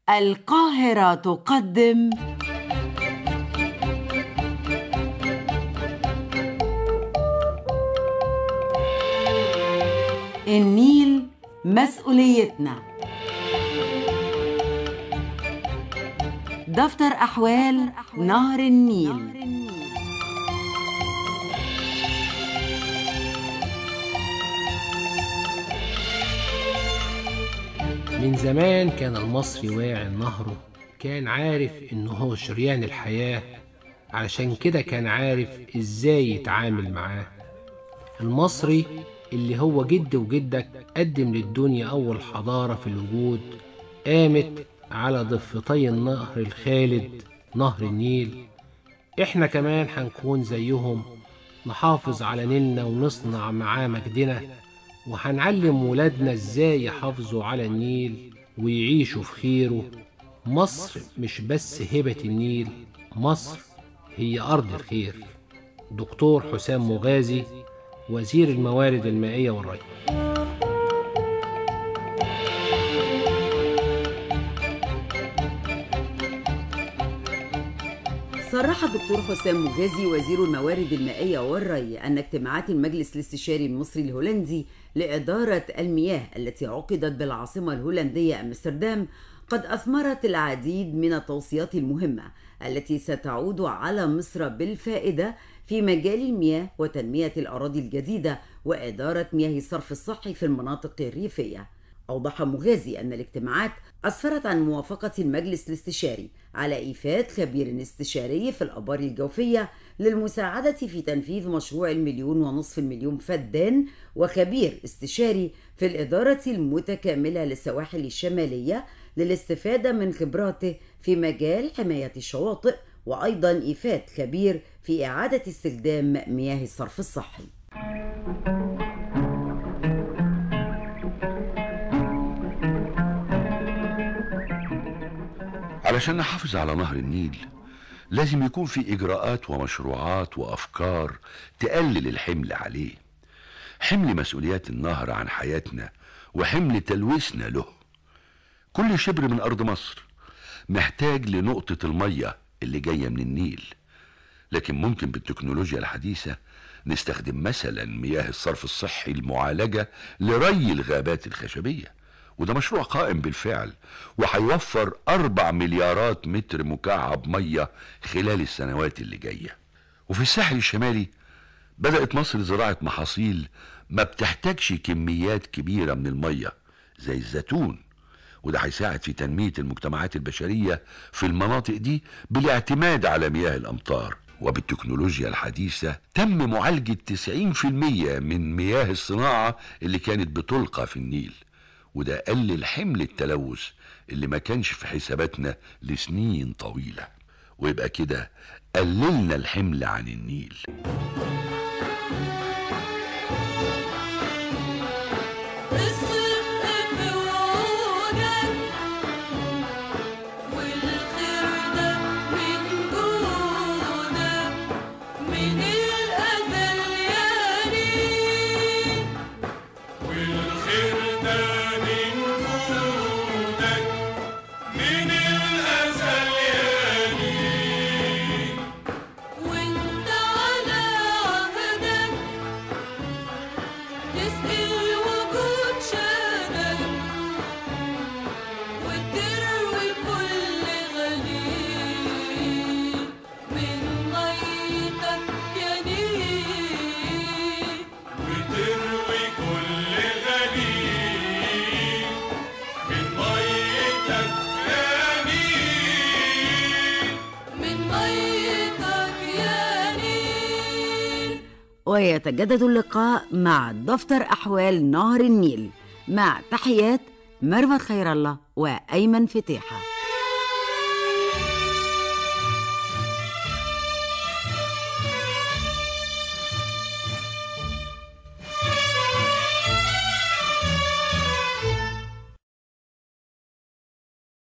القاهرة تقدم النيل مسؤوليتنا دفتر أحوال نهر النيل من زمان كان المصري واعي نهره كان عارف انه هو شريان الحياة علشان كده كان عارف ازاي يتعامل معاه المصري اللي هو جد وجدك قدم للدنيا أول حضارة في الوجود قامت على ضفتي النهر الخالد نهر النيل احنا كمان هنكون زيهم نحافظ على نيلنا ونصنع معاه مجدنا وهنعلم ولادنا ازاي يحافظوا على النيل ويعيشوا في خيره مصر مش بس هبة النيل مصر هي أرض الخير دكتور حسام مغازي وزير الموارد المائية والري صرح الدكتور حسام مغازي وزير الموارد المائية والري أن اجتماعات المجلس الاستشاري المصري الهولندي لإدارة المياه التي عقدت بالعاصمة الهولندية أمستردام قد أثمرت العديد من التوصيات المهمة التي ستعود على مصر بالفائدة في مجال المياه وتنمية الأراضي الجديدة وإدارة مياه الصرف الصحي في المناطق الريفية أوضح مغازي أن الاجتماعات أسفرت عن موافقة المجلس الاستشاري على إيفاد خبير استشاري في الآبار الجوفية للمساعدة في تنفيذ مشروع المليون ونصف المليون فدان وخبير استشاري في الإدارة المتكاملة للسواحل الشمالية للاستفادة من خبراته في مجال حماية الشواطئ وأيضا إيفاد خبير في إعادة استخدام مياه الصرف الصحي علشان نحافظ على نهر النيل لازم يكون في إجراءات ومشروعات وأفكار تقلل الحمل عليه حمل مسؤوليات النهر عن حياتنا وحمل تلويثنا له كل شبر من أرض مصر محتاج لنقطة المية اللي جاية من النيل لكن ممكن بالتكنولوجيا الحديثة نستخدم مثلا مياه الصرف الصحي المعالجة لري الغابات الخشبية وده مشروع قائم بالفعل وهيوفر أربع مليارات متر مكعب مية خلال السنوات اللي جاية وفي الساحل الشمالي بدأت مصر زراعة محاصيل ما بتحتاجش كميات كبيرة من المية زي الزيتون وده هيساعد في تنمية المجتمعات البشرية في المناطق دي بالاعتماد على مياه الأمطار وبالتكنولوجيا الحديثة تم معالجة 90% من مياه الصناعة اللي كانت بتلقى في النيل وده قلل حمل التلوث اللي ما كانش في حساباتنا لسنين طويلة ويبقى كده قللنا الحمل عن النيل الصدق في وعودك والخير ده من جودك من الأزل يا ريت والخير ده من جودك من الأزل يا ليل وانت على عهدك تسقي الوجود شانك وتروي كل غليل من ميتك يا نيل وتروي كل غليل من ميتك يا نيل من ميتك يا نيل ويتجدد اللقاء مع دفتر أحوال نهر النيل مع تحيات مروة خير الله وأيمن فتيحة